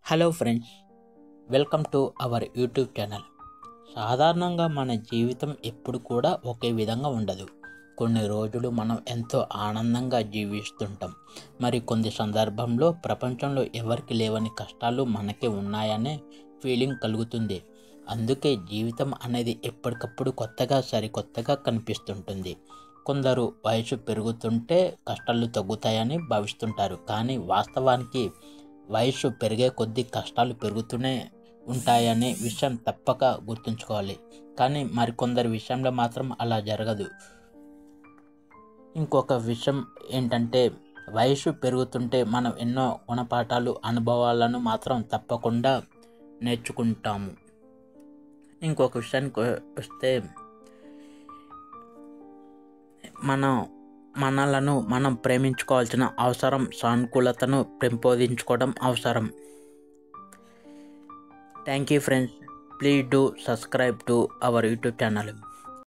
hello friends welcome to our YouTube channel సాధారణంగా మన జీవితం ఎప్పుడు కూడా ఒకే విధంగా ఉండదు కొన్ని రోజులు మనం ఎంతో ఆనందంగా జీవిస్తుంటాం మరి కొన్ని సందర్భంలో ప్రపంచంలో ఎవరికి లేవని కష్టాలు మనకే ఉన్నాయనే ఫీలింగ్ కలుగుతుంది అందుకే జీవితం అనేది ఎప్పటికప్పుడు కొత్తగా సరికొత్తగా కనిపిస్తుంటుంది కొందరు వయసు పెరుగుతుంటే కష్టాలు తగ్గుతాయని భావిస్తుంటారు కానీ వాస్తవానికి వయసు పెరిగే కొద్దీ కష్టాలు పెరుగుతూనే ఉంటాయనే విషయం తప్పక గుర్తుంచుకోవాలి కానీ మరికొందరి విషయంలో మాత్రం అలా జరగదు ఇంకొక విషయం ఏంటంటే వయసు పెరుగుతుంటే మనం ఎన్నో గుణపాఠాలు అనుభవాలను మాత్రం తప్పకుండా నేర్చుకుంటాము ఇంకొక విషయానికి వస్తే మనం మనలను మనం ప్రేమించుకోవాల్సిన అవసరం సానుకూలతను పెంపొందించుకోవడం అవసరం thank you friends please do subscribe to our YouTube channel